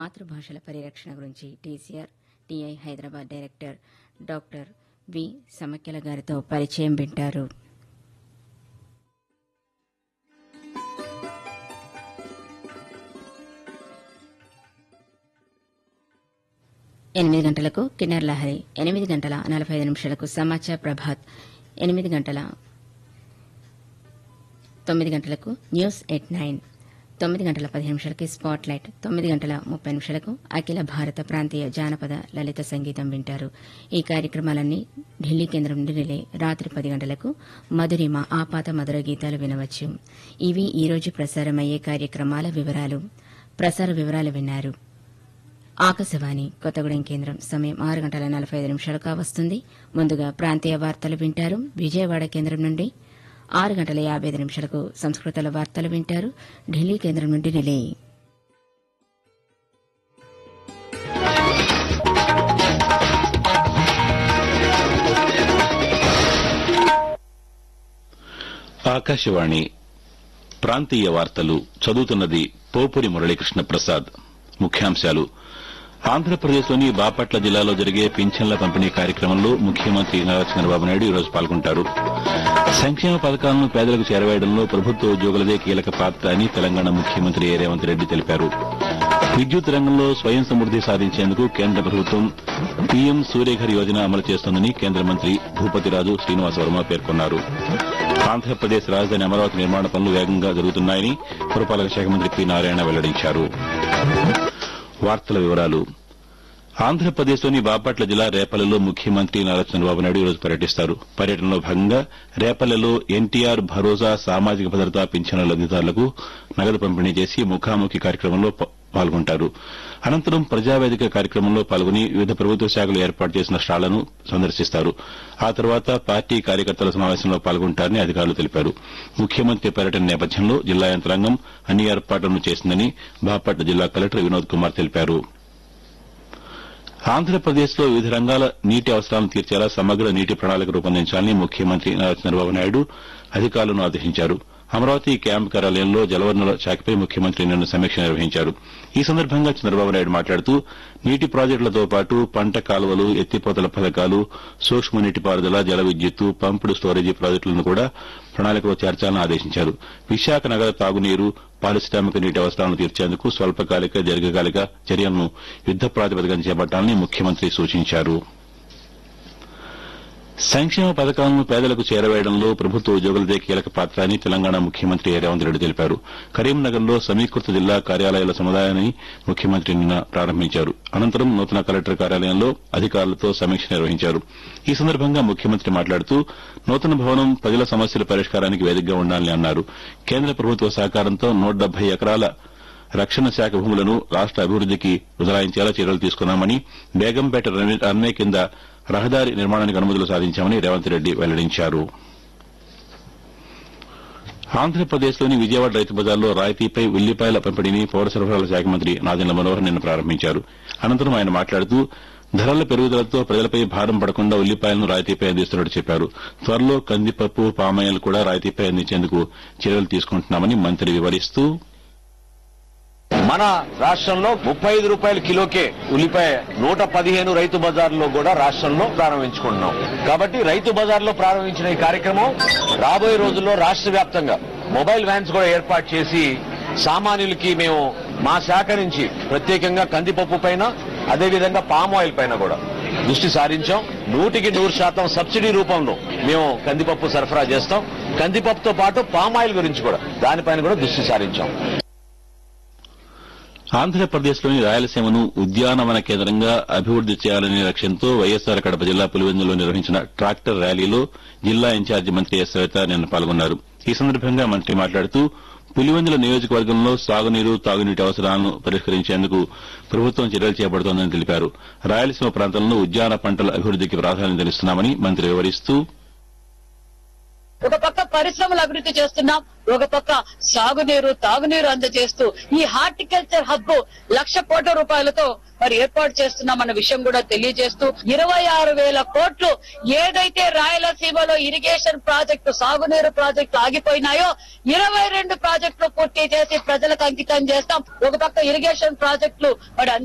మాతృభాషల పరిరక్షణ గురించి TCR TI Hyderabad director doctor V సమాఖ్యల గారితో పరిచయం వింటారు ఎనిమిది గంటలకు కిన్నర్ లహరి ఎనిమిది గంటల నలభై ఐదు నిమిషాలకు సమాచార్ ప్రభాత్ ఎనిమిది గంటల తొమ్మిది గంటలకు న్యూస్ ఎట్ నైన్ తొమ్మిది గంటల పదిహేను నిమిషాలకి స్పాట్ లైట్ తొమ్మిది గంటల ముప్పై నిమిషాలకు అఖిల భారత ప్రాంతీయ జానపద లలిత సంగీతం వింటారు ఈ కార్యక్రమాలన్నీ ఢిల్లీ కేంద్రం నుండి రిలే రాత్రి పది గంటలకు మధురిమ ఆపాత మధుర గీతాలు వినవచ్చు ఇవి ఈ రోజు ప్రసారమయ్యే కార్యక్రమాల వివరాలు ప్రసార వివరాలు విన్నారు ఆకాశవాణి కొత్తగూడెం కేంద్రం సమయం ఆరు గంటల నలభై ఐదు నిమిషాలుగా వస్తుంది ముందుగా ప్రాంతీయ వార్తలు వింటారు విజయవాడ కేంద్రం నుండి ఆరు గంటల యాభై ఐదు నిమిషాలకు సంస్కృతుల వార్తలు వింటారు ఢిల్లీ కేంద్రం నుండి రిలే ఆకాశవాణి ప్రాంతీయ వార్తలు చదువుతున్నది పోపురి మురళీకృష్ణ ప్రసాద్ ముఖ్యాంశాలు ఆంధ్రప్రదేశ్లోని బాపట్ల జిల్లాలో జరిగే పింఛన్ల పంపిణీ కార్యక్రమంలో ముఖ్యమంత్రి నారా చంద్రబాబు నాయుడు ఈరోజు పాల్గొంటారు సంక్షేమ పథకాలను పేదలకు చేరవేయడంలో ప్రభుత్వ ఉద్యోగులదే కీలక పాత్ర అని తెలంగాణ ముఖ్యమంత్రి ఏ రేవంత్ రెడ్డి తెలిపారు విద్యుత్ రంగంలో స్వయం సమృద్ది సాధించేందుకు కేంద్ర ప్రభుత్వం పీఎం సూర్యఘర్ యోజన అమలు చేస్తోందని కేంద్ర మంత్రి భూపతిరాజు శ్రీనివాస వర్మ పేర్కొన్నారు ఆంధ్రప్రదేశ్ రాజధాని అమరావతి నిర్మాణ పనులు వేగంగా జరుగుతున్నాయని పురపాలక శాఖ మంత్రి పి నారాయణ వెల్లడించారు వార్తల వివరాలు ఆంధ్రప్రదేశ్లోని బాపట్ల జిల్లా రేపల్లెలో ముఖ్యమంత్రి నారా చంద్రబాబు నాయుడు ఈరోజు పర్యటిస్తారు పర్యటనలో భాగంగా రేపల్లెలో ఎన్టీఆర్ భరోసా సామాజిక భద్రతా పింఛన్ల లబ్దిదారులకు నగదు పంపిణీ చేసి ముఖాముఖి కార్యక్రమంలో ప- పాల్గొంటారు అనంతరం ప్రజావేదిక కార్యక్రమంలో పాల్గొని వివిధ ప్రభుత్వ శాఖలు ఏర్పాటు చేసిన స్టాళ్లను సందర్శిస్తారు ఆ తర్వాత పార్టీ కార్యకర్తల సమావేశంలో పాల్గొంటారని అధికారులు తెలిపారు ముఖ్యమంత్రి పర్యటన నేపథ్యంలో జిల్లా యంత్రాంగం అన్ని ఏర్పాట్లను చేసిందని బాపట్ల జిల్లా కలెక్టర్ వినోద్ కుమార్ తెలిపారు ఆంధ్రప్రదేశ్లో వివిధ రంగాల నీటి అవసరాలను తీర్చేలా సమగ్ర నీటి ప్రణాళిక రూపొందించాలని ముఖ్యమంత్రి నారా చంద్రబాబు నాయుడు అధికారులను ఆదేశించారు అమరావతి క్యాంప్ కార్యాలయంలో జలవనరుల శాఖపై ముఖ్యమంత్రి నిన్న సమీక్ష నిర్వహించారు ఈ సందర్భంగా చంద్రబాబు నాయుడు మాట్లాడుతూ నీటి ప్రాజెక్టులతో పాటు పంట కాలువలు ఎత్తిపోతల పథకాలు సూక్ష్మ నీటిపారుదల జల విద్యుత్తు పంపుడు స్టోరేజీ ప్రాజెక్టులను కూడా ప్రణాళికలో చేర్చాలని ఆదేశించారు విశాఖ నగర తాగునీరు పారిశ్రామిక నీటి అవసరాలను తీర్చేందుకు స్వల్పకాలిక దీర్ఘకాలిక చర్యలను యుద్ద ప్రాతిపదికన చేపట్టాలని ముఖ్యమంత్రి సూచించారు సంక్షేమ పథకాలను పేదలకు చేరవేయడంలో ప్రభుత్వ ఉద్యోగులదే కీలక పాత్ర అని తెలంగాణ ముఖ్యమంత్రి ఏ రేవంత్ రెడ్డి తెలిపారు కరీంనగర్లో సమీకృత జిల్లా కార్యాలయాల సముదాయాన్ని ముఖ్యమంత్రి నిన్న ప్రారంభించారు అనంతరం నూతన కలెక్టర్ కార్యాలయంలో అధికారులతో సమీక్ష నిర్వహించారు ఈ సందర్భంగా ముఖ్యమంత్రి మాట్లాడుతూ నూతన భవనం ప్రజల సమస్యల పరిష్కారానికి వేదికగా ఉండాలని అన్నారు కేంద్ర ప్రభుత్వ సహకారంతో నూట డెబ్బై ఎకరాల రక్షణ శాఖ భూములను రాష్ట అభివృద్దికి బదలాయించేలా చర్యలు తీసుకున్నామని బేగంపేట రన్వే- రన్వే కింద రహదారి నిర్మాణానికి అనుమతులు సాధించామని రేవంత్ రెడ్డి వెల్లడించారు ఆంధ్రప్రదేశ్లోని విజయవాడ రైతు బజార్లో రాయితీపై ఉల్లిపాయల పంపిణీని పౌర సరఫరాల శాఖ మంత్రి నాదెండ్ల మనోహర్ నిన్న ప్రారంభించారు అనంతరం ఆయన మాట్లాడుతూ ధరల పెరుగుదలతో ప్రజలపై భారం పడకుండా ఉల్లిపాయలను రాయితీపై అందిస్తున్నట్టు చెప్పారు త్వరలో కందిపప్పు పామాయిల్ కూడా రాయితీపై అందించేందుకు చర్యలు తీసుకుంటున్నామని మంత్రి వివరిస్తూ మన రాష్ట్రంలో ముప్పై ఐదు రూపాయల కిలోకే ఉల్లిపాయ నూట పదిహేను రైతు బజార్లో కూడా రాష్ట్రంలో ప్రారంభించుకుంటున్నాం కాబట్టి రైతు బజార్లో ప్రారంభించిన ఈ కార్యక్రమం రాబోయే రోజుల్లో రాష్ట్ర వ్యాప్తంగా మొబైల్ వ్యాన్స్ కూడా ఏర్పాటు చేసి సామాన్యులకి మేము మా శాఖ నుంచి ప్రత్యేకంగా కందిపప్పు పైన అదేవిధంగా పామ్ ఆయిల్ పైన కూడా దృష్టి సారించాం నూటికి నూరు శాతం సబ్సిడీ రూపంలో మేము కందిపప్పు సరఫరా చేస్తాం కందిపప్పుతో పాటు పామ్ ఆయిల్ గురించి కూడా దానిపైన కూడా దృష్టి సారించాం ఆంధ్రప్రదేశ్లోని రాయలసీమను ఉద్యానవన కేంద్రంగా అభివృద్ది చేయాలనే లక్ష్యంతో వైఎస్సార్ కడప జిల్లా పులివెందులో నిర్వహించిన ట్రాక్టర్ ర్యాలీలో జిల్లా ఇన్ఛార్జి మంత్రి ఎస్ సవిత నిన్న పాల్గొన్నారు ఈ సందర్భంగా మంత్రి మాట్లాడుతూ పులివెందుల నియోజకవర్గంలో సాగునీరు తాగునీటి అవసరాలను పరిష్కరించేందుకు ప్రభుత్వం చర్యలు చేపడుతోందని తెలిపారు రాయలసీమ ప్రాంతంలో ఉద్యాన పంటల అభివృద్దికి ప్రాధాన్యతనిస్తున్నామని మంత్రి వివరిస్తూ ఒక పక్క పరిశ్రమలు అభివృద్ధి చేస్తున్నాం ఒక పక్క సాగునీరు తాగునీరు అందజేస్తూ ఈ హార్టికల్చర్ హబ్ లక్ష కోట్ల రూపాయలతో మరి ఏర్పాటు చేస్తున్నామన్న విషయం కూడా తెలియజేస్తూ ఇరవై ఆరు వేల కోట్లు ఏదైతే రాయలసీమలో ఇరిగేషన్ ప్రాజెక్టు సాగునీరు ప్రాజెక్టు ఆగిపోయినాయో ఇరవై రెండు ప్రాజెక్టులు పూర్తి చేసి ప్రజలకు అంకితం చేస్తాం ఒక పక్క ఇరిగేషన్ ప్రాజెక్టులు మరి